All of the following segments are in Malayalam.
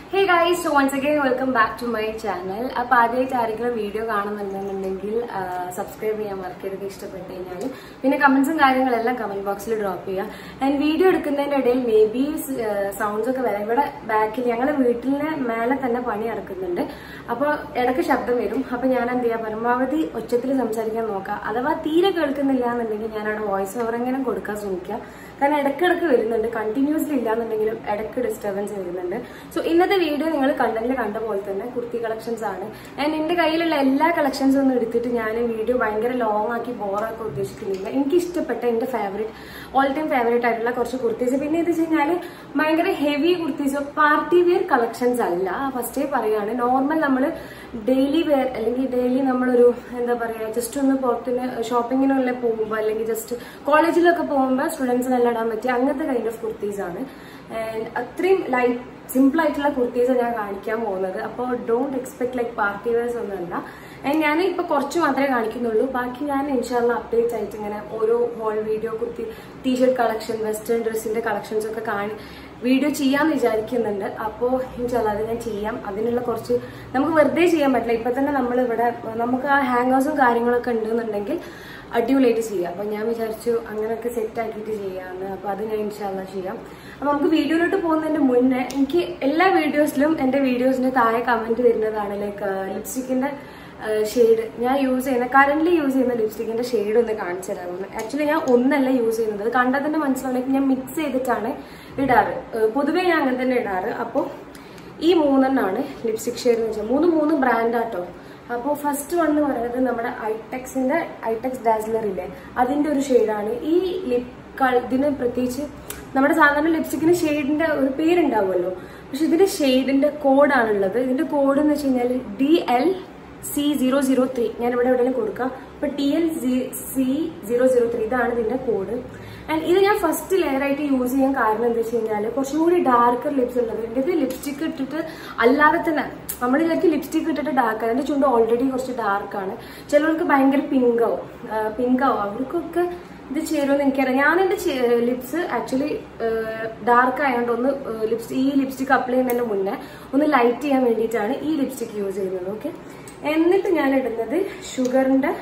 hey guys so once again welcome back to my channel അപ്പൊ ആദ്യമായിട്ട് ആരെങ്കിലും വീഡിയോ കാണുന്നുണ്ടെന്നുണ്ടെങ്കിൽ സബ്സ്ക്രൈബ് ചെയ്യാൻ മറക്കരുത് ഇഷ്ടപ്പെട്ട് കഴിഞ്ഞാൽ പിന്നെ കമന്റ്സും കാര്യങ്ങളെല്ലാം കമന്റ് ബോക്സിൽ ഡ്രോപ്പ് ചെയ്യുക ആൻഡ് വീഡിയോ എടുക്കുന്നതിന്റെ ഇടയിൽ മേ ബി സൗണ്ട്സ് ഒക്കെ വരാം ഇവിടെ ബാക്കിൽ ഞങ്ങളുടെ വീട്ടിലെ മേലെ തന്നെ പണി നടക്കുന്നുണ്ട് അപ്പോൾ ഇടയ്ക്ക് ശബ്ദം വരും അപ്പൊ ഞാൻ എന്ത് ചെയ്യാം പരമാവധി ഒച്ചത്തിൽ സംസാരിക്കാൻ നോക്കാം അഥവാ തീരെ കേൾക്കുന്നില്ല എന്നുണ്ടെങ്കിൽ ഞാൻ അവിടെ വോയിസ് ഓവർ എങ്ങനെ കൊടുക്കാൻ ശ്രമിക്കാം കാരണം ഇടയ്ക്കിടയ്ക്ക് വരുന്നുണ്ട് കണ്ടിന്യൂസ്ലി ഇല്ലാന്നുണ്ടെങ്കിലും ഇടയ്ക്ക് ഡിസ്റ്റർബൻസ് വരുന്നുണ്ട് സോ ഇന്നത്തെ വീഡിയോ നിങ്ങൾ കണ്ടന്റിൽ കണ്ട പോലെ തന്നെ കുർത്തി കളക്ഷൻസ് ആണ് ആൻഡ് എന്റെ കയ്യിലുള്ള എല്ലാ കളക്ഷൻസും ഒന്നും എടുത്തിട്ട് ഞാൻ വീഡിയോ ഭയങ്കര ലോങ് ആക്കി ബോറാക്കി ഉദ്ദേശിക്കുന്നില്ല എനിക്ക് ഇഷ്ടപ്പെട്ട എന്റെ ഫേവറേറ്റ് ഓൾ ടൈം ഫേവറേറ്റ് ആയിട്ടുള്ള കുറച്ച് കുർത്തീസ് പിന്നെ ഇത് വെച്ച് കഴിഞ്ഞാൽ ഭയങ്കര heavy kurtis party wear collections അല്ല ഫസ്റ്റേ പറയാണ് നോർമൽ നമ്മൾ ഡെയിലി വെയർ അല്ലെങ്കിൽ ഡെയിലി നമ്മളൊരു എന്താ പറയുക ജസ്റ്റ് ഒന്ന് പുറത്തിന് ഷോപ്പിങ്ങിനുള്ള പോകുമ്പോൾ അല്ലെങ്കിൽ ജസ്റ്റ് കോളേജിലൊക്കെ പോകുമ്പോൾ സ്റ്റുഡൻസിനെല്ലാം ഇടാൻ പറ്റിയ അങ്ങനത്തെ കൈൻഡ് ഓഫ് കുർത്തീസ് ആണ് ആൻഡ് അത്രയും ലൈറ്റ് സിമ്പിൾ ആയിട്ടുള്ള കുർത്തീസ് ഞാൻ കാണിക്കാൻ പോകുന്നത് അപ്പോൾ don't expect like party wears ഒന്നുമല്ല ആൻഡ് ഞാൻ ഇപ്പൊ കുറച്ച് മാത്രമേ കാണിക്കുന്നുള്ളൂ ബാക്കി ഞാൻ ഇൻഷാല്ല അപ്ഡേറ്റ് ആയിട്ട് ഇങ്ങനെ ഓരോ whole video kurti T-shirt collection western ഡ്രസ്സിന്റെ കളക്ഷൻസ് ഒക്കെ കാണി വീഡിയോ ചെയ്യാന്ന് വിചാരിക്കുന്നുണ്ട് അപ്പോൾ ഇൻഷാല്ല അത് ഞാൻ ചെയ്യാം അതിനുള്ള കുറച്ച് നമുക്ക് വെറുതെ ചെയ്യാൻ പറ്റില്ല ഇപ്പൊ തന്നെ നമ്മൾ ഇവിടെ നമുക്ക് ആ ഹാങ്ങേഴ്സും കാര്യങ്ങളൊക്കെ ഉണ്ടെന്നുണ്ടെങ്കിൽ അടിപൊളിയായിട്ട് ചെയ്യാം അപ്പൊ ഞാൻ വിചാരിച്ചു അങ്ങനെയൊക്കെ സെറ്റ് ആക്കിയിട്ട് ചെയ്യാമെന്ന് അപ്പൊ അത് ഞാൻ ഇൻഷാല്ല ചെയ്യാം അപ്പൊ നമുക്ക് വീഡിയോയിലോട്ട് പോകുന്നതിന്റെ മുന്നേ എനിക്ക് എല്ലാ വീഡിയോസിലും എന്റെ വീഡിയോസിന്റെ താഴെ കമന്റ് വരുന്നതാണ് ലൈക്ക് ലിപ്സ്റ്റിക്കിന്റെ ഷെയ്ഡ് ഞാൻ യൂസ് ചെയ്യുന്ന കറന്റ് യൂസ് ചെയ്യുന്ന ലിപ്സ്റ്റിക്കിന്റെ ഷെയ്ഡ് ഒന്ന് കാണിച്ചു തരാമെന്ന് ആക്ച്വലി ഞാൻ ഒന്നല്ല യൂസ് ചെയ്യുന്നത് അത് കണ്ടാൽ തന്നെ മനസ്സിലാണെങ്കിൽ ഞാൻ മിക്സ് ചെയ്തിട്ടാണ് ഇടാറ് ഏഹ് പൊതുവേ ഞാൻ അങ്ങനെ തന്നെ ഇടാറ് അപ്പോൾ ഈ മൂന്നെണ്ണാണ് ലിപ്സ്റ്റിക് ഷെയ്ഡ് എന്ന് വെച്ചാൽ മൂന്ന് മൂന്ന് ബ്രാൻഡാട്ടോ അപ്പോൾ ഫസ്റ്റ് വൺ എന്ന് പറയുന്നത് നമ്മുടെ ഐടെക്സിന്റെ ഐടെക്സ് ഡാസ്ലർ ഇല്ലേ അതിന്റെ ഒരു ഷെയ്ഡാണ് ഈ ലിപ് ഇതിന് പ്രത്യേകിച്ച് നമ്മുടെ സാധാരണ ലിപ്സ്റ്റിക്കിന് ഷെയ്ഡിന്റെ ഒരു പേരുണ്ടാവുമല്ലോ പക്ഷെ ഇതിന്റെ ഷെയ്ഡിന്റെ കോഡാണുള്ളത് ഇതിന്റെ കോഡ് എന്ന് വെച്ച് കഴിഞ്ഞാൽ D L C zero zero three ഞാൻ ഇവിടെ എവിടെയെങ്കിലും കൊടുക്കാം അപ്പൊ T L C zero zero three ഇതാണ് ഇതിന്റെ കോഡ് ആൻഡ് ഇത് ഞാൻ ഫസ്റ്റ് ലെയർ ആയിട്ട് യൂസ് ചെയ്യാൻ കാരണം എന്താ വെച്ച് കഴിഞ്ഞാൽ കുറച്ചും കൂടി ഡാർക്കർ ലിപ്സ് ഉള്ളത് എൻ്റെ ഇത് ലിപ്സ്റ്റിക് ഇട്ടിട്ട് അല്ലാതെ തന്നെ നമ്മൾ വിചാരിക്കും ലിപ്സ്റ്റിക് ഇട്ടിട്ട് ഡാർക്ക് എൻ്റെ ചുണ്ട് ഓൾറെഡി കുറച്ച് ഡാർക്കാണ് ചിലർക്ക് ഭയങ്കര പിങ്ക് ആവും പിങ്ക് ആവും അവർക്കൊക്കെ ഇത് ചേരുമെന്ന് എനിക്കറിയാം ഞാൻ എന്റെ ലിപ്സ് ആക്ച്വലി ഡാർക്ക് ആയതുകൊണ്ട് ഒന്ന് ലിപ്സ് ഈ ലിപ്സ്റ്റിക് അപ്ലൈ ചെയ്യുന്നതിന് മുന്നേ ഒന്ന് ലൈറ്റ് ചെയ്യാൻ വേണ്ടിയിട്ടാണ് ഈ ലിപ്സ്റ്റിക് യൂസ് ചെയ്യുന്നത് ഓക്കെ എന്നിട്ട് ഞാൻ ഇടുന്നത് ഷുഗറിന്റെ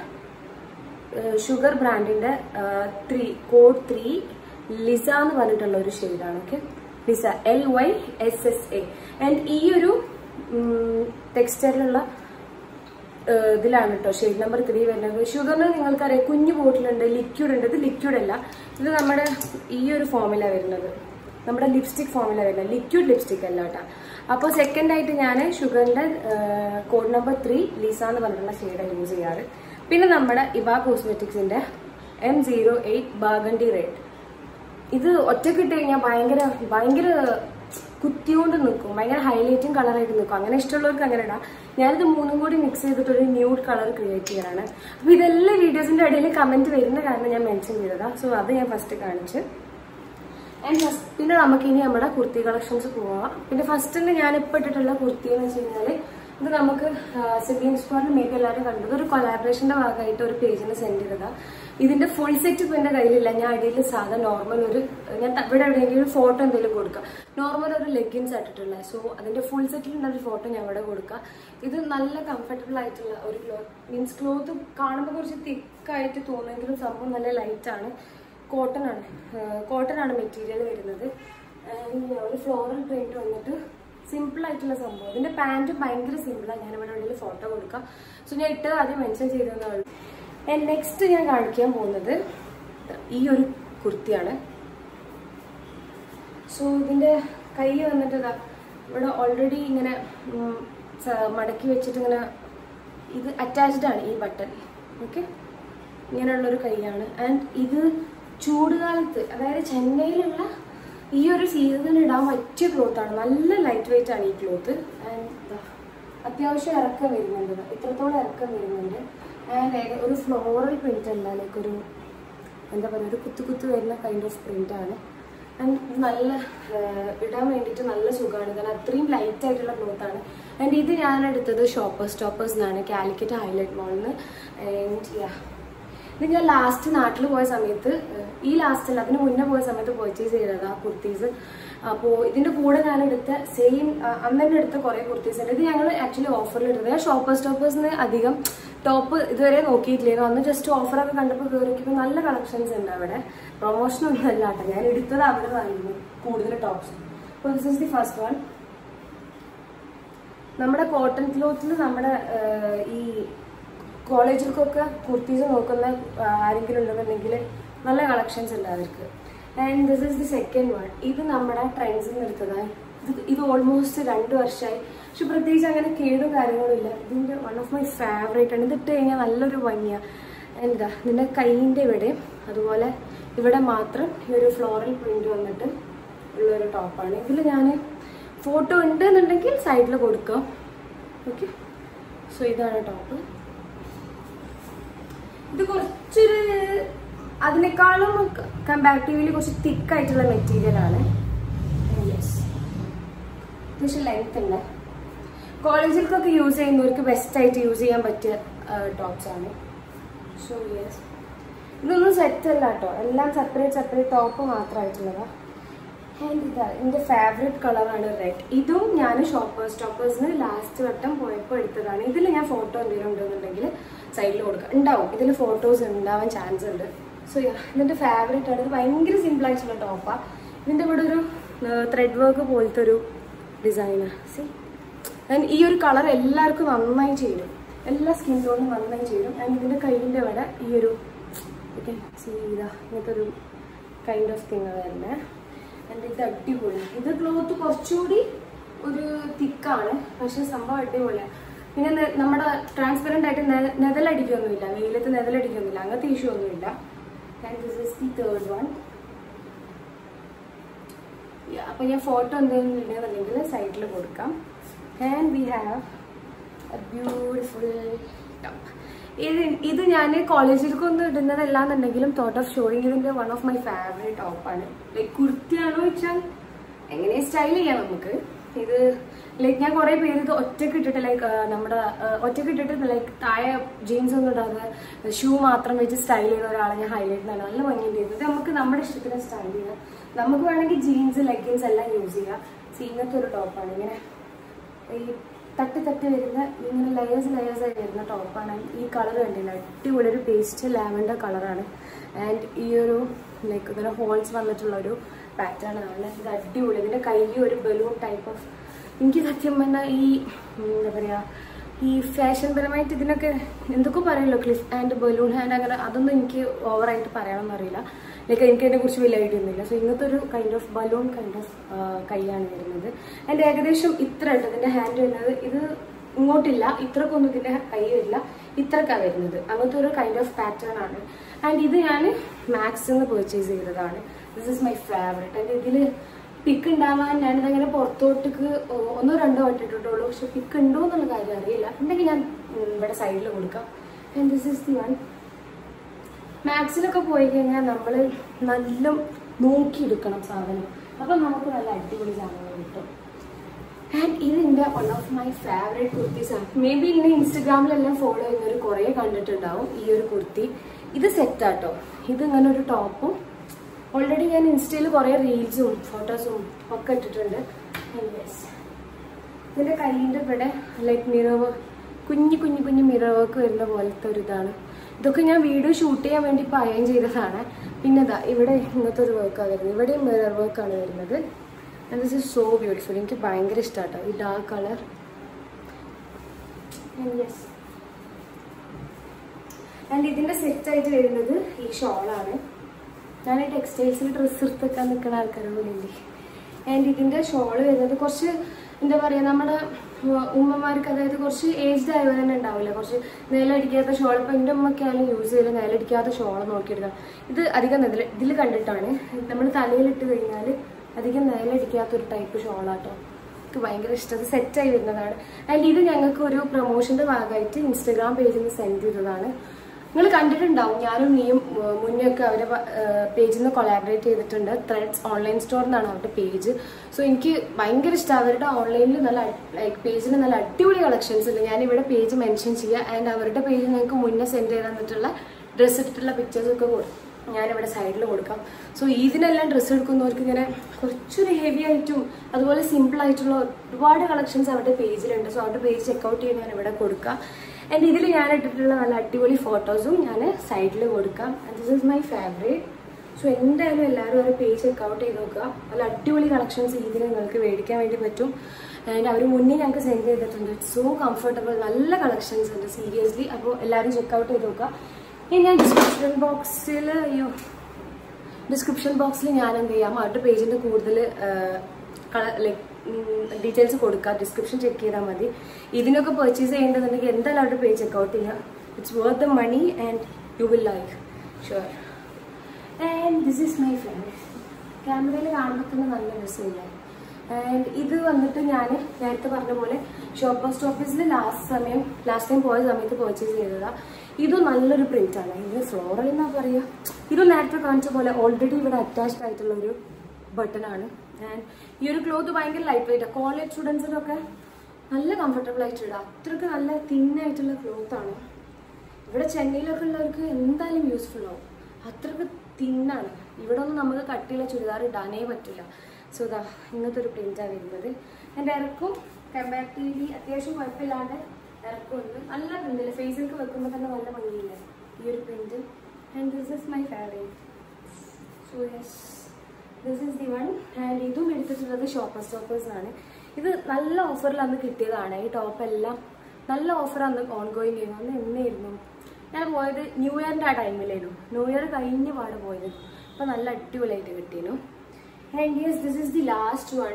ഷുഗർ ബ്രാൻഡിന്റെ ത്രീ കോഡ് ത്രീ ലിസ എന്ന് പറഞ്ഞിട്ടുള്ള ഒരു ഷെയ്ഡാണ് okay Lyssa L Y S S A and ഈ ഒരു ടെക്സ്റ്റൈലിലുള്ള ഇതിലാണ് കേട്ടോ ഷെയ്ഡ് നമ്പർ ത്രീ വരുന്നത് ഷുഗറിന് നിങ്ങൾക്കറിയാം കുഞ്ഞു ബോട്ടിലുണ്ട് ലിക്വിഡ് ഉണ്ട് ഇത് ലിക്വിഡ് അല്ല ഇത് നമ്മുടെ ഈ ഒരു ഫോമിലാണ് വരുന്നത് നമ്മുടെ ലിപ്സ്റ്റിക് ഫോമിലാണ് വരുന്നത് ലിക്വിഡ് ലിപ്സ്റ്റിക് അല്ല കേട്ടോ അപ്പോൾ സെക്കൻഡ് ആയിട്ട് ഞാൻ ഷുഗറിന്റെ കോഡ് നമ്പർ ത്രീ ലീസ എന്ന് പറഞ്ഞിട്ടുള്ള ഷെയ്ഡാണ് യൂസ് ചെയ്യാറ് പിന്നെ നമ്മുടെ ഇബ കോസ്മെറ്റിക്സിന്റെ M zero eight burgundy red ഇത് ഒറ്റക്ക് ഇട്ട് കഴിഞ്ഞാൽ ഭയങ്കര ഭയങ്കര കുത്തിയോണ്ട് നിൽക്കും ഭയങ്കര ഹൈലൈറ്റിംഗ് കളറായിട്ട് നിൽക്കും അങ്ങനെ ഇഷ്ടമുള്ളവർക്ക് അങ്ങനെ ഇടാം ഞാനിത് മൂന്നും കൂടി മിക്സ് ചെയ്തിട്ട് ഒരു ന്യൂഡ് കളർ ക്രിയേറ്റ് ചെയ്യാനാണ് അപ്പൊ ഇതെല്ലാം വീഡിയോസിന്റെ ഇടയിൽ കമന്റ് വരുന്ന കാരണം ഞാൻ മെൻഷൻ ചെയ്തതാ സോ അത് ഞാൻ ഫസ്റ്റ് കാണിച്ച് ആൻഡ് ഫസ്റ്റ് പിന്നെ നമുക്ക് ഇനി നമ്മുടെ കുർത്തി കളക്ഷൻസ് പോവാം പിന്നെ ഫസ്റ്റ് തന്നെ ഞാൻ ഇപ്പൊ ഇട്ടിട്ടുള്ള കുർത്തി എന്ന് വെച്ച് കഴിഞ്ഞാല് ഇത് നമുക്ക് സിബിൻ സ്ക്വാറിൽ മേക്ക് എല്ലാവരും കണ്ടത് ഒരു കൊലാബറേഷന്റെ ഭാഗമായിട്ട് ഒരു പേജിന് സെൻഡ് ചെയ്തതാ ഇതിന്റെ ഫുൾ സെറ്റ് ഇപ്പൊ എന്റെ കയ്യിലില്ല ഞാൻ അടിയിൽ സാധാ നോർമൽ ഒരു ഞാൻ ഇവിടെ എവിടെയെങ്കിലും ഒരു ഫോട്ടോ എന്തെങ്കിലും കൊടുക്കാം നോർമൽ ഒരു ലെഗിൻസ് ആയിട്ടുള്ള സോ അതിന്റെ ഫുൾ സെറ്റിലുള്ള ഒരു ഫോട്ടോ ഞാൻ ഇവിടെ കൊടുക്കാം ഇത് നല്ല കംഫർട്ടബിൾ ആയിട്ടുള്ള ഒരു ക്ലോത്ത് മീൻസ് ക്ലോത്ത് കാണുമ്പോൾ കുറച്ച് തിക്കായിട്ട് തോന്നുമെങ്കിലും സംഭവം നല്ല ലൈറ്റ് ആണ് കോട്ടൺ ആണ് കോട്ടൺ ആണ് മെറ്റീരിയൽ വരുന്നത് ഒരു ഫ്ലോറൽ പ്രിന്റ് വന്നിട്ട് സിമ്പിൾ ആയിട്ടുള്ള സംഭവം ഇതിന്റെ പാന്റ് ഭയങ്കര സിമ്പിളാണ് ഞാൻ ഇവിടെ ഉള്ളിൽ ഫോട്ടോ കൊടുക്കാം സോ ഞാൻ ഇട്ടത് ആദ്യം മെൻഷൻ ചെയ്തതേ ഉള്ളൂ ആൻഡ് നെക്സ്റ്റ് ഞാൻ കാണിക്കാൻ പോകുന്നത് ഈ ഒരു കുർത്തിയാണ് സോ ഇതിന്റെ കൈ വന്നിട്ട് ഇതാ ഇവിടെ ഓൾറെഡി ഇങ്ങനെ മടക്കി വെച്ചിട്ട് ഇങ്ങനെ ഇത് അറ്റാച്ച്ഡ് ആണ് ഈ ബട്ടൺ ഓക്കെ ഇങ്ങനെയുള്ളൊരു കൈയാണ് ആൻഡ് ഇത് ചൂടുകാലത്ത് അതായത് ചെന്നൈയിലുള്ള ഈ ഒരു സീസണിൽ ഇടാൻ പറ്റിയ ക്ലോത്താണ് നല്ല ലൈറ്റ് വെയിറ്റ് ആണ് ഈ ക്ലോത്ത് ആൻഡ് അത്യാവശ്യം ഇറക്കം വരുന്നുണ്ട് ഇത്രത്തോളം ഇറക്കം വരുന്നുണ്ട് ആൻഡ് ഒരു ഫ്ലോറൽ പ്രിന്റ് അല്ല ലൈക്ക് ഒരു എന്താ പറയുക ഒരു കുത്തു കുത്തു വരുന്ന കൈൻഡ് ഓഫ് പ്രിന്റ് ആണ് ആൻഡ് നല്ല ഇടാൻ വേണ്ടിയിട്ട് നല്ല സുഖമാണ് കാരണം അത്രയും ലൈറ്റ് ആയിട്ടുള്ള ക്ലോത്ത് ആണ് ആൻഡ് ഇത് ഞാൻ എടുത്തത് ഷോപ്പേഴ്സ് സ്റ്റോപ്പേഴ്സ് എന്നാണ് കാലിക്കറ്റ് ഹൈലൈറ്റ് മോളിൽ നിന്ന് ആൻഡ് യാ ഇത് ഞാൻ ലാസ്റ്റ് നാട്ടിൽ പോയ സമയത്ത് ഏഹ്, ഈ ലാസ്റ്റിൽ അതിന് മുന്നേ പോയ സമയത്ത് പർച്ചേസ് ചെയ്തത് ആ കുർത്തീസ് അപ്പോൾ ഇതിന്റെ കൂടെ ഞാൻ എടുത്ത സെയിം അന്ന് തന്നെ എടുത്ത കുറെ കുർത്തീസ് ഉണ്ട് ഇത് ഞങ്ങൾ ആക്ച്വലി ഓഫറിൽ എടുത്തത് ഞാൻ ഷോപ്പേഴ്സ് ടോപ്പേഴ്സിന് അധികം ടോപ്പ് ഇതുവരെ നോക്കിയിട്ടില്ലായിരുന്നു അന്ന് ജസ്റ്റ് ഓഫറൊക്കെ കണ്ടപ്പോൾ കയറിയപ്പോൾ നല്ല കളക്ഷൻസ് ഉണ്ട് അവിടെ പ്രൊമോഷൻ ഒന്നും അല്ല കേട്ടോ ഞാൻ എടുത്തത് അവിടെ നിന്നായിരുന്നു കൂടുതൽ ടോപ്സ് അപ്പോൾ this is the first one നമ്മുടെ കോട്ടൺ ക്ലോത്തിൽ നമ്മുടെ ആഹ്, ഈ കോളേജിൽക്കൊക്കെ കുർത്തീസ് നോക്കുന്ന ആഹ്, ആരെങ്കിലും ഉണ്ടെന്നുണ്ടെങ്കിൽ നല്ല കളക്ഷൻസ് ഉണ്ട് അവർക്ക് and this is the second one ഇത് നമ്മുടെ ട്രെൻഡ്സിൽ നിന്ന് എടുത്തതാണ് ഇത് ഇത് ഓൾമോസ്റ്റ് രണ്ട് വർഷമായി പക്ഷെ പ്രത്യേകിച്ച് അങ്ങനെ കേടും കാര്യങ്ങളും ഇല്ല ഇതിൻ്റെ വൺ ഓഫ് മൈ ഫേവറേറ്റ് ആണ് ഇത് ഇട്ട് കഴിഞ്ഞാൽ നല്ലൊരു ഭംഗിയാണ് എന്താ ഇതിൻ്റെ കൈയിൻ്റെ ഇവിടെ അതുപോലെ ഇവിടെ മാത്രം ഈ ഒരു ഫ്ലോറൽ പ്രിന്റ് വന്നിട്ട് ഉള്ളൊരു ടോപ്പാണ് ഇതിൽ ഞാൻ ഫോട്ടോ ഉണ്ട് എന്നുണ്ടെങ്കിൽ സൈഡിൽ കൊടുക്കാം ഓക്കെ സോ ഇതാണ് ടോപ്പ് ഇത് കുറച്ചൊരു അതിനേക്കാളും കമ്പാരിറ്റീവ്ലി കുറച്ച് തിക്ക് ആയിട്ടുള്ള മെറ്റീരിയൽ ആണ് യെസ് അത്യാവശ്യം ലെങ്ത് ഉണ്ട് കോളേജിലേക്കൊക്കെ യൂസ് ചെയ്യുന്നവർക്ക് ബെസ്റ്റ് ആയിട്ട് യൂസ് ചെയ്യാൻ പറ്റിയ ടോപ്സ് ആണ് സോ യെസ് ഇതൊന്നും സെറ്റ് അല്ല കേട്ടോ എല്ലാം സെപ്പറേറ്റ് സെപ്പറേറ്റ് ടോപ്പ് മാത്രമായിട്ടുള്ളതാ ആൻഡ് ഇതാ എൻ്റെ ഫേവറേറ്റ് കളറാണ് റെഡ് ഇതും ഞാൻ ഷോപ്പേഴ്സ് ടോപ്പേഴ്സിന് ലാസ്റ്റ് വട്ടം പോയപ്പോൾ എടുത്തതാണ് ഇതിൽ ഞാൻ ഫോട്ടോ എന്തെങ്കിലും ഉണ്ടെന്നുണ്ടെങ്കിൽ സൈഡിൽ കൊടുക്കാം ഉണ്ടാവും ഇതിൽ ഫോട്ടോസ് ഉണ്ടാവാൻ ചാൻസ് ഉണ്ട് സോ ഇതിൻ്റെ ഫേവറേറ്റ് ആണ് ഇത് ഭയങ്കര സിമ്പിൾ ആയിട്ടുള്ള ടോപ്പാണ് ഇതിൻ്റെ ഇവിടെ ഒരു ത്രെഡ് വർക്ക് പോലത്തെ ഒരു ഡിസൈനാണ് സി ആൻഡ് ഈ ഒരു കളർ എല്ലാവർക്കും നന്നായി ചേരും എല്ലാ സ്കിൻ ടോണും നന്നായി ചേരും ആൻഡ് ഇതിൻ്റെ കയ്യിൻ്റെ ഇവിടെ ഈ ഒരു ഓക്കെ സീ ഇതാ ഇങ്ങനത്തെ ഒരു കൈൻഡ് ഓഫ് തിങ് തന്നെ ആൻഡ് ഇത് അടിപൊളി ഇത് ക്ലോത്ത് കുറച്ചുകൂടി ഒരു തിക്കാണ് പക്ഷെ സംഭവം അടിപൊളിയാണ് പിന്നെ നെ- നമ്മുടെ ട്രാൻസ്പെറൻ്റ് ആയിട്ട് നെ- നെതലടിക്കൊന്നുമില്ല വെയിലത്ത് നെതലടിക്കൊന്നുമില്ല അങ്ങനത്തെ ഇഷ്യൂ ഒന്നുമില്ല and this is the third one അപ്പൊ ഞാൻ ഫോട്ടോ എന്തെങ്കിലും ഉണ്ടെന്നുണ്ടെങ്കിൽ സൈഡിൽ കൊടുക്കാം and we have a beautiful top ഇത് ഇത് ഞാൻ കോളേജിലേക്കൊന്നും ഇടുന്നതല്ലാന്നുണ്ടെങ്കിലും തോട്ട് ഓഫ് ഷോയിങ് ഇതിന്റെ വൺ ഓഫ് മൈ ഫേവറേറ്റ് ടോപ്പാണ് ലൈക്ക് കുർത്തിയാണോ വെച്ചാൽ എങ്ങനെ സ്റ്റൈൽ ചെയ്യാം നമുക്ക് ഇത് ലൈക്ക് ഞാൻ കുറെ പേര് ഇത് ഒറ്റക്ക് ഇട്ടിട്ട് ലൈക്ക് നമ്മുടെ ആ, ഒറ്റക്ക് ഇട്ടിട്ട് ലൈക്ക് താഴെ ജീൻസ് ഒന്നും ഇടാതെ ഷൂ മാത്രം വെച്ച് സ്റ്റൈൽ ചെയ്യുന്ന ഒരാളെ ഞാൻ ഹൈലൈറ്റ് ചെയ്താണ് നല്ല ഭംഗിയുണ്ട് ഇത് നമുക്ക് നമ്മുടെ ഇഷ്ടത്തിന് സ്റ്റൈൽ ചെയ്യാം നമുക്ക് വേണമെങ്കിൽ ജീൻസ് ലെഗിൻസ് എല്ലാം യൂസ് ചെയ്യാം സീ ഇങ്ങനത്തെ ഒരു ടോപ്പാണ് ഇങ്ങനെ ഈ തട്ടി തട്ടി വരുന്ന ഇങ്ങനെ ലെയേഴ്സ് ലെയേഴ്സ് ആയി വരുന്ന ടോപ്പാണ് ഈ കളർ കണ്ടില്ല അടിപൊളി ഒരു പേസ്റ്റ് ലാവൻഡർ കളറാണ് ആൻഡ് ഈ ഒരു ലൈക്ക് ഇങ്ങനെ ഹോൾസ് വന്നിട്ടുള്ള ഒരു പാറ്റേൺ ആണ് ഇത് അടിപൊളി ഇതിന്റെ കയ്യിൽ ഒരു ബലൂൺ ടൈപ്പ് ഓഫ് എനിക്ക് സത്യം പറഞ്ഞാൽ ഈ ഉം, എന്താ പറയാ ഈ ഫാഷൻ പരമായിട്ട് ഇതിനൊക്കെ എന്തൊക്കെ പറയല്ലോ ക്ലിഫ് ആൻഡ് ബലൂൺ ഹാൻഡ് അങ്ങനെ അതൊന്നും എനിക്ക് ഓവറായിട്ട് പറയാനൊന്നും അറിയില്ല ലൈക്ക് എനിക്ക് അതിനെ കുറിച്ച് വലിയ ഐഡിയ ഒന്നുമില്ല സോ ഇങ്ങനത്തെ ഒരു kind of balloon kind of കൈയാണ് വരുന്നത് എൻ്റെ ഏകദേശം ഇത്ര ഉണ്ട് ഇതിന്റെ ഹാൻഡ് വരുന്നത് ഇത് ഇങ്ങോട്ടില്ല ഇത്രക്കൊന്നും ഇതിന്റെ കൈ വരില്ല ഇത്രക്കാണ് വരുന്നത് അങ്ങനത്തെ ഒരു കൈൻഡ് ഓഫ് പാറ്റേൺ ആണ് ആൻഡ് ഇത് ഞാൻ മാക്സിൽ നിന്ന് പർച്ചേസ് ചെയ്തതാണ് this is my favourite and ഇതിൽ പിക്ക് ഉണ്ടാവാൻ ഞാനിതങ്ങനെ പുറത്തോട്ടേക്ക് ഒന്നോ രണ്ടോ വട്ടം ഇട്ടിട്ടുള്ളൂ പക്ഷെ പിക്ക് ഉണ്ടോ എന്നുള്ള കാര്യം അറിയില്ല ഉണ്ടെങ്കിൽ ഞാൻ ഉം, ഇവിടെ സൈഡിൽ കൊടുക്കാം and this is the one മാക്സിലൊക്കെ പോയി കഴിഞ്ഞാൽ നമ്മൾ നല്ല നോക്കിയെടുക്കണം സാധനം അപ്പം നമുക്ക് നല്ല അടിപൊളി സാധനങ്ങൾ കിട്ടും ആൻഡ് ഇതിൻ്റെ one of my favourite kurtis ആണ് മേ ബി ഇങ്ങനെ ഇൻസ്റ്റഗ്രാമിലെല്ലാം ഫോളോ ചെയ്യുന്നവർ കുറേ കണ്ടിട്ടുണ്ടാവും ഈ ഒരു കുർത്തി ഇത് സെറ്റാട്ടോ ഇത് ഇങ്ങനെ ഒരു ടോപ്പും ഓൾറെഡി ഞാൻ ഇൻസ്റ്റയിൽ കുറേ റീൽസും ഫോട്ടോസും ഒക്കെ ഇട്ടിട്ടുണ്ട് യെസ് ഇതിന്റെ കയ്യിന്റെ ഇവിടെ ലൈക്ക് മിറർ കുഞ്ഞു കുഞ്ഞു കുഞ്ഞു മിറർ വർക്ക് വരുന്ന പോലത്തെ ഒരു ഇതാണ് ഇതൊക്കെ ഞാൻ വീഡിയോ ഷൂട്ട് ചെയ്യാൻ വേണ്ടി ഇപ്പൊ അയൺ ചെയ്തതാണ് പിന്നെ ഇതാ ഇവിടെ ഇങ്ങനത്തെ ഒരു വർക്കാണ് വരുന്നത് ഇവിടെയും മിറർ വർക്കാണ് വരുന്നത് ദിസ് ഇസ് സോ ബ്യൂട്ടിഫുൾ എനിക്ക് ഭയങ്കര ഇഷ്ടമാട്ടോ ഈ ഡാർക്ക് കളർ യെസ് ആൻഡ് ഇതിന്റെ സെറ്റ് ആയിട്ട് വരുന്നത് ഈ ഷോളാണ് ഞാൻ ടെക്സ്റ്റൈൽസിൽ ഡ്രസ്സ് എടുത്തൊക്കെ നിൽക്കുന്ന ആൾക്കാരുള്ളില്ലേ ആൻഡ് ഇതിന്റെ ഷോള് വരുന്നത് കുറച്ച് എന്താ പറയാ നമ്മുടെ ഉം, ഉമ്മമാർക്ക് അതായത് കുറച്ച് ഏജ്ഡ് ആയവർ തന്നെ ഉണ്ടാവില്ല കുറച്ച് നിലടിക്കാത്ത ഷോൾ ഇപ്പൊ എന്റെ ഉമ്മക്കായാലും യൂസ് ചെയ്ത് നിലടിക്കാത്ത ഷോൾ നോക്കിയെടുക്കാം ഇത് അധികം നില ഇതിൽ കണ്ടിട്ടാണ് നമ്മൾ തലയിലിട്ട് കഴിഞ്ഞാൽ അധികം നിലടിക്കാത്ത ഒരു ടൈപ്പ് ഷോളാട്ടോ എനിക്ക് ഭയങ്കര ഇഷ്ടം അത് സെറ്റായി വരുന്നതാണ് ആൻഡ് ഇത് ഞങ്ങൾക്ക് ഒരു പ്രൊമോഷന്റെ ഭാഗമായിട്ട് ഇൻസ്റ്റാഗ്രാം പേജിൽ നിന്ന് സെൻഡ് ചെയ്തതാണ് നിങ്ങൾ കണ്ടിട്ടുണ്ടാവും ഞാനും നീയും ഏർ, മുന്നേ ഒക്കെ അവരെ പേജിൽ നിന്ന് കൊളാബറേറ്റ് ചെയ്തിട്ടുണ്ട് ത്രെഡ്സ് ഓൺലൈൻ സ്റ്റോർ എന്നാണ് അവരുടെ പേജ് സോ എനിക്ക് ഭയങ്കര ഇഷ്ടം അവരുടെ ഓൺലൈനിൽ നല്ല ലൈക്ക് പേജിൽ നല്ല അടിപൊളി കളക്ഷൻസ് ഉണ്ട് ഞാൻ ഇവിടെ പേജ് മെൻഷൻ ചെയ്യുക ആൻഡ് അവരുടെ പേജിൽ നിങ്ങൾക്ക് മുന്നേ സെൻഡ് ചെയ്ത് തന്നിട്ടുള്ള ഡ്രസ്സ് ഇട്ടിട്ടുള്ള പിക്ചേഴ്സ് ഒക്കെ കൊടു- ഞാനിവിടെ സൈഡിൽ കൊടുക്കാം സോ ഇതിനെല്ലാം ഡ്രസ്സ് എടുക്കുന്നവർക്ക് ഇങ്ങനെ കുറച്ചൊരു ഹെവി ആയിട്ടും അതുപോലെ സിമ്പിൾ ആയിട്ടുള്ള ഒരുപാട് കളക്ഷൻസ് അവരുടെ പേജിലുണ്ട് സോ അവരുടെ പേജ് ചെക്കൗട്ട് ചെയ്ത് ഞാൻ ഇവിടെ കൊടുക്കാം ആൻഡ് ഇതിൽ ഞാൻ ഇട്ടിട്ടുള്ള നല്ല അടിപൊളി ഫോട്ടോസും ഞാൻ സൈഡിൽ കൊടുക്കാം this is my favourite so എന്തായാലും എല്ലാവരും ഒരു പേജ് ചെക്കൗട്ട് ചെയ്ത് നോക്കുക നല്ല അടിപൊളി കളക്ഷൻസ് ഇതിന് നിങ്ങൾക്ക് മേടിക്കാൻ വേണ്ടി പറ്റും ആൻഡ് അവർ മുന്നേ ഞങ്ങൾക്ക് സെൻഡ് ചെയ്തിട്ടുണ്ട് സോ കംഫർട്ടബിൾ നല്ല കളക്ഷൻസ് ഉണ്ട് സീരിയസ്ലി അപ്പോൾ എല്ലാവരും ചെക്കൗട്ട് ചെയ്ത് നോക്കുക ഇനി ഞാൻ ഡിസ്ക്രിപ്ഷൻ ബോക്സിൽ അയ്യോ ഡിസ്ക്രിപ്ഷൻ ബോക്സിൽ ഞാൻ എന്ത് ചെയ്യാം അവരുടെ പേജിന്റെ കൂടുതൽ ലൈക്ക് ഡീറ്റെയിൽസ് കൊടുക്കാം ഡിസ്ക്രിപ്ഷൻ ചെക്ക് ചെയ്താൽ മതി ഇതിനൊക്കെ പർച്ചേസ് ചെയ്യേണ്ടതുണ്ടെങ്കിൽ എന്തായാലും അവരുടെ പേജ് ചെക്കൗട്ട് ചെയ്യാം it's worth the money and you will like sure and this is my front ക്യാമറയിൽ കാണുമ്പോൾ തന്നെ നല്ല രസമില്ല ആൻഡ് ഇത് വന്നിട്ട് ഞാൻ നേരത്തെ പറഞ്ഞ പോലെ ഷോപ്പ് പോസ്റ്റ് ഓഫീസിൽ ലാസ്റ്റ് സമയം ലാസ്റ്റ് ടൈം പോയ സമയത്ത് പർച്ചേസ് ചെയ്തതാ ഇത് നല്ലൊരു പ്രിന്റ് ആണ് ഇത് ഫ്ലോറൽ എന്നാ പറയുക ഇത് നേരത്തെ കാണിച്ച പോലെ ഓൾറെഡി ഇവിടെ അറ്റാച്ച്ഡ് ആയിട്ടുള്ള ഒരു ബട്ടൺ ആണ് ആൻഡ് ഈ ഒരു ക്ലോത്ത് ഭയങ്കര ലൈറ്റ് വെയിറ്റ് കോളേജ് സ്റ്റുഡൻസിനൊക്കെ നല്ല കംഫർട്ടബിൾ ആയിട്ട് ഇടാം അത്രയ്ക്ക് നല്ല തിന്നായിട്ടുള്ള ക്ലോത്ത് ആണ് ഇവിടെ ചെന്നൈയിലൊക്കെ ഉള്ളവർക്ക് എന്തായാലും യൂസ്ഫുൾ ആവും അത്രയ്ക്ക് തിന്നാണ് ഇവിടെ ഒന്നും നമുക്ക് കട്ടിയുള്ള ചുരിദാർ ഇടാനേ പറ്റില്ല സോ ഇതാ ഇങ്ങനത്തെ ഒരു പ്രിന്റാണ് വരുന്നത് എൻ്റെ ഇറക്കും കമ്പാരിറ്റീവ്ലി അത്യാവശ്യം കുഴപ്പമില്ലാണ്ട് ഇറക്കമുണ്ട് നല്ല പ്രിന്റില്ല ഫേസിലേക്ക് വെക്കുമ്പോൾ തന്നെ നല്ല ഭംഗിയില്ല ഈ ഒരു print and this is my favourite so yes this is the one and ഇതും എടുത്തിട്ടുള്ളത് ഷോപ്പേഴ്സ് ടോപ്പേഴ്സ് ആണ് ഇത് നല്ല ഓഫറിൽ അന്ന് കിട്ടിയതാണ് ഈ ടോപ്പ് എല്ലാം നല്ല ഓഫർ അന്ന് ഓൺ ഗോയിങ് ചെയ്യുന്നു അന്ന് എന്നായിരുന്നു ഞാൻ പോയത് ന്യൂ ഇയറിൻ്റെ ആ ടൈമിലായിരുന്നു ന്യൂ ഇയർ കഴിഞ്ഞ പാട് പോയത് അപ്പോൾ നല്ല അടിപൊളിയായിട്ട് കിട്ടിയിരുന്നു and yes this is the last one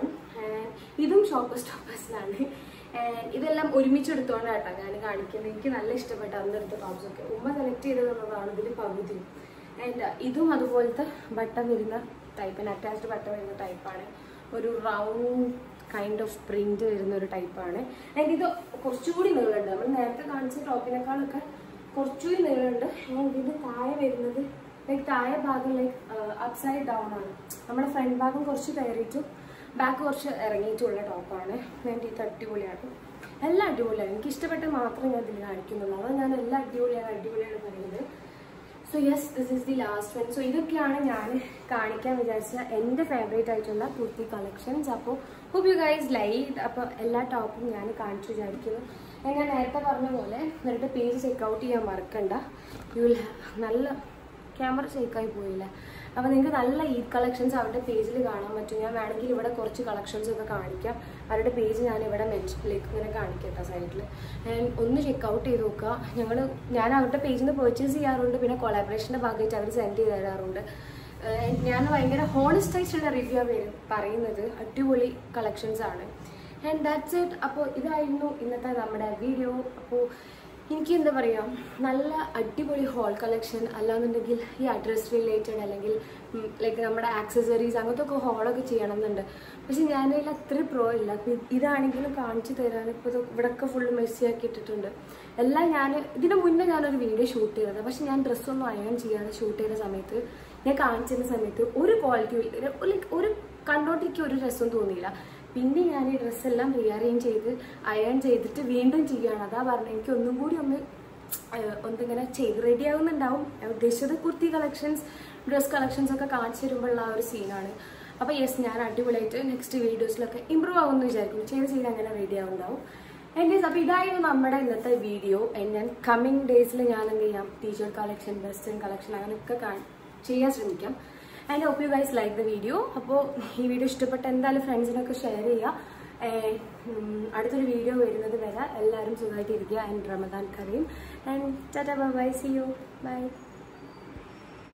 ഇതും ഷോപ്പേഴ്സ് ടോപ്പേഴ്സിനാണ് ഇതെല്ലാം ഒരുമിച്ച് എടുത്തോണ്ടാട്ടോ ഞാൻ കാണിക്കുന്നത് എനിക്ക് നല്ല ഇഷ്ടപ്പെട്ട അന്നെടുത്ത ടോപ്സ് ഒക്കെ ഉമ്മ സെലക്ട് ചെയ്ത് തന്നതാണ് ഇതിൽ പകുതി ആൻഡ് ഇതും അതുപോലത്തെ ബട്ടൺ വരുന്ന ടൈപ്പിന് അറ്റാച്ച്ഡ് ബട്ടൺ വരുന്ന ടൈപ്പാണ് ഒരു റൗണ്ട് കൈൻഡ് ഓഫ് പ്രിന്റ് വരുന്ന ഒരു ടൈപ്പാണ് ആൻഡ് ഇത് കുറച്ചുകൂടി നീളമുണ്ട് നമ്മൾ നേരത്തെ കാണിച്ച ടോപ്പിനേക്കാളൊക്കെ കുറച്ചുകൂടി നീളമുണ്ട് ആൻഡ് ഇത് താഴെ വരുന്നത് ലൈക്ക് താഴെ ഭാഗം ലൈക്ക് അപ്സൈഡ് ഡൗൺ ആണ് നമ്മുടെ ഫ്രണ്ട് ഭാഗം കുറച്ച് കയറിയിട്ടും ബാക്ക് കുറച്ച് ഇറങ്ങിയിട്ടുള്ള ടോപ്പാണ് ആൻഡ് ഇത് അടിപൊളിയാണ് എല്ലാം അടിപൊളിയാണ് എനിക്ക് ഇഷ്ടപ്പെട്ട മാത്രമേ ഞാൻ ഇതിൽ കാണിക്കുന്നുള്ളൂ അതാണ് ഞാൻ എല്ലാം അടിപൊളിയാണ് അടിപൊളിയാണ് പറയുന്നത് so yes this is the last one so ഇതൊക്കെയാണ് ഞാൻ കാണിക്കാൻ വിചാരിച്ച എൻ്റെ ഫേവറേറ്റ് ആയിട്ടുള്ള കുർത്തി കളക്ഷൻസ് അപ്പോൾ ഹോപ്പ് യു ഗൈസ് ലൈക്ക് അപ്പോൾ എല്ലാ ടോപ്പും ഞാൻ കാണിച്ചു വിചാരിക്കുന്നു And ഞാൻ നേരത്തെ പറഞ്ഞ പോലെ എന്നിട്ട് പേജ് ചെക്കൗട്ട് ചെയ്യാൻ മറക്കണ്ട യു വിൽ നല്ല ക്യാമറ ഷേക്കായി പോയില്ല അപ്പോൾ നിങ്ങൾക്ക് നല്ല ഈ കളക്ഷൻസ് അവരുടെ പേജിൽ കാണാൻ പറ്റും ഞാൻ വേണമെങ്കിൽ ഇവിടെ കുറച്ച് കളക്ഷൻസ് ഒക്കെ കാണിക്കാം അവരുടെ പേജ് ഞാൻ ഇവിടെ മെൻഷനിലേക്ക് ഇങ്ങനെ കാണിക്കട്ടെ സൈഡിൽ ഒന്ന് ചെക്കൗട്ട് ചെയ്ത് നോക്കുക ഞങ്ങൾ ഞാൻ അവരുടെ പേജിൽ നിന്ന് പർച്ചേസ് ചെയ്യാറുണ്ട് പിന്നെ കൊളാബറേഷൻ്റെ ഭാഗമായിട്ട് അവർ സെൻഡ് ചെയ്ത് തരാറുണ്ട് ഏഹ് ഞാൻ ഭയങ്കര ഹോണസ്റ്റ് ആയിട്ടുള്ള റിവ്യൂ പറയുന്നത് അടിപൊളി കളക്ഷൻസ് ആണ് ആൻഡ് ദാറ്റ്സ് ഇറ്റ് അപ്പോൾ ഇതായിരുന്നു ഇന്നത്തെ നമ്മുടെ വീഡിയോ അപ്പോൾ എനിക്ക് എന്താ പറയുക നല്ല അടിപൊളി ഹോൾ കളക്ഷൻ അല്ലാന്നുണ്ടെങ്കിൽ ഈ അഡ്രസ് റിലേറ്റഡ് അല്ലെങ്കിൽ ലൈക്ക് നമ്മുടെ ആക്സസറീസ് അങ്ങനത്തെ ഒക്കെ ഹോളൊക്കെ ചെയ്യണമെന്നുണ്ട് പക്ഷെ ഞാനതിൽ അത്ര പ്രോ ഇല്ല അപ്പോൾ ഇതാണെങ്കിലും കാണിച്ചു തരാൻ ഇപ്പോൾ ഇത് ഇവിടെയൊക്കെ ഫുള്ള് മെസ്സി ആക്കി ഇട്ടിട്ടുണ്ട് എല്ലാം ഞാൻ ഇതിന് മുന്നേ ഞാനൊരു വീഡിയോ ഷൂട്ട് ചെയ്തത് പക്ഷെ ഞാൻ ഡ്രസ്സൊന്നും അയൺ ചെയ്യാതെ ഷൂട്ട് ചെയ്ത സമയത്ത് ഞാൻ കാണിച്ചിരുന്ന സമയത്ത് ഒരു ക്വാളിറ്റി ലൈക്ക് ഒരു കണ്ടോട്ടിക്ക് ഒരു രസം തോന്നിയില്ല പിന്നെ ഞാൻ ഈ ഡ്രസ്സെല്ലാം റീഅറേഞ്ച് ചെയ്ത് അയൺ ചെയ്തിട്ട് വീണ്ടും ചെയ്യുകയാണ് അതാ പറഞ്ഞത് എനിക്ക് ഒന്നും കൂടി ഒന്ന് ഏഹ് ഒന്നിങ്ങനെ ചെയ്ത് റെഡി ആവുന്നുണ്ടാവും ഞാൻ ഉദ്ദേശിച്ചത് കുർത്തി കളക്ഷൻസ് ഡ്രസ് കളക്ഷൻസ് ഒക്കെ കാണിച്ചു തരുമ്പോഴുള്ള ആ ഒരു സീനാണ് അപ്പോൾ യെസ് ഞാൻ അടിപൊളിയായിട്ട് നെക്സ്റ്റ് വീഡിയോസിലൊക്കെ ഇമ്പ്രൂവ് ആവുമെന്ന് വിചാരിക്കും ചെയ്ത് ചെയ്ത് അങ്ങനെ റെഡി ആവുന്നുണ്ടാവും എൻ്റെ അപ്പോൾ ഇതായിരുന്നു നമ്മുടെ ഇന്നത്തെ വീഡിയോ ഞാൻ കമ്മിങ് ഡേയ്സിൽ ഞാൻ എന്ത് ചെയ്യാം ടീഷർട്ട് കളക്ഷൻ വെസ്റ്റേൺ കളക്ഷൻ അങ്ങനെയൊക്കെ കാ- ചെയ്യാൻ ശ്രമിക്കാം and hope you guys like the video അപ്പോൾ ഈ വീഡിയോ ഇഷ്ടപ്പെട്ട എന്തായാലും ഫ്രണ്ട്സിനൊക്കെ ഷെയർ ചെയ്യുക And, ഉം, അടുത്തൊരു വീഡിയോ വരുന്നത് വരെ എല്ലാവരും സുഖമായിട്ടിരിക്കുക ആൻഡ് റമദാൻ കറിയും and tata bye see you by